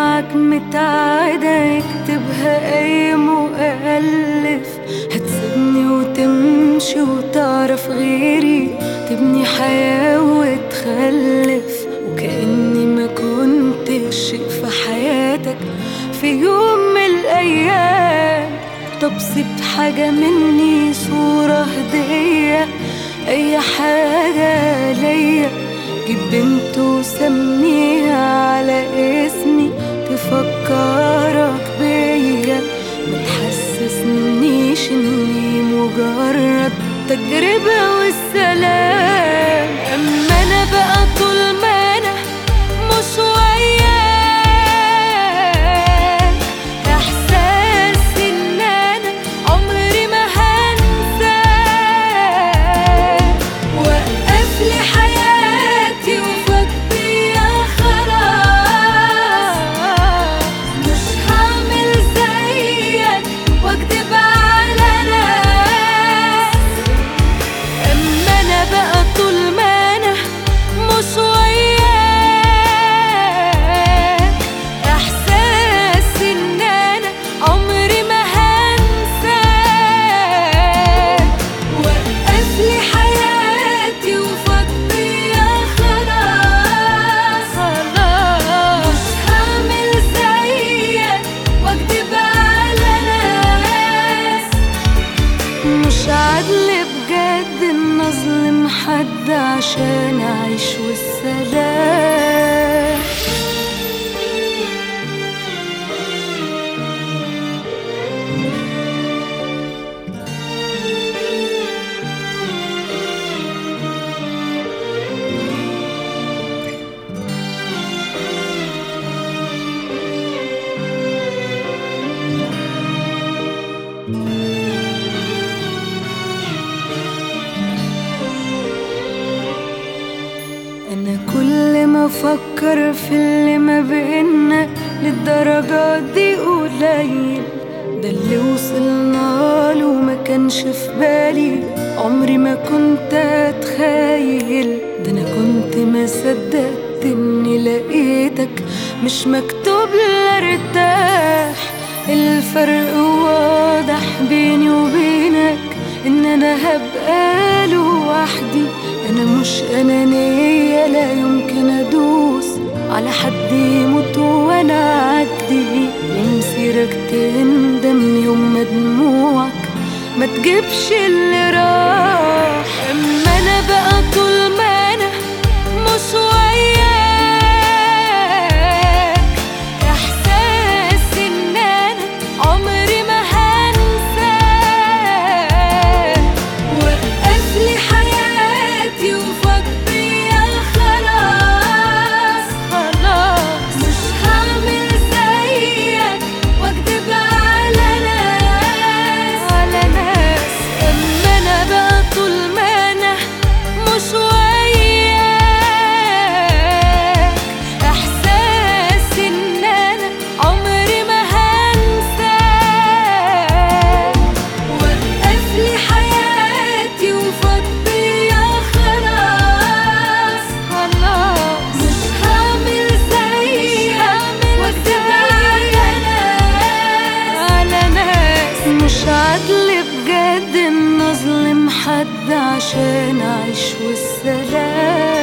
معاك متعادة يكتبها أي مؤلف هتسيبني وتمشي وتعرف غيري تبني حياة وتخلف وكأني ما كنتش شيء في حياتك في يوم من الأيام طب سيب حاجة مني صورة هدية أي حاجة ليا جيب بنت وسميها على اسمي تفكرك بيا ما تحسسنيش اني مجرد تجربة والسلام اما انا بقى طول ما انا مش وياك احساس ان انا عمري ما هنساك وقف لي حياتي وفك بيا خلاص مش هعمل زيك واكدب على ناس اما انا بقى طول ما انا مش وياك احساس ان انا عمري ما هنساك وقف لي حياتي وفك بيا خلاص خلاص مش هعمل زيك واكدب على ناس مش عدل بجد ان اظلم حد عشان اعيش والسلام انا كل ما افكر في اللي ما بينا للدرجة دي قليل ده اللي وصلنا له ما كانش في بالي عمري ما كنت اتخيل ده انا كنت ما صدقت اني لقيتك مش مكتوب لا ارتاح الفرق واضح بيني وبينك ان انا هبقى لوحدي انا مش انانية لا يمكن ادوس على حد يموت وانا اعدي ومسيرك تندم يوم ما دموعك ما تجيبش اللي راح اما انا بقى طول ما انا مش وياك احساس ان انا عمري ما هنساك وقف لي حياتي وفك بيا خلاص خلاص مش هعمل زيك واكدب على ناس على ناس اما انا بقى طول ما انا مش وياك احساس ان انا عمري ما هنساك وقف لي حياتي وفك بيا خلاص خلاص مش هعمل زيك واكدب على ناس على ناس مش عدل بجد ان اظلم حد عشان اعيش والسلام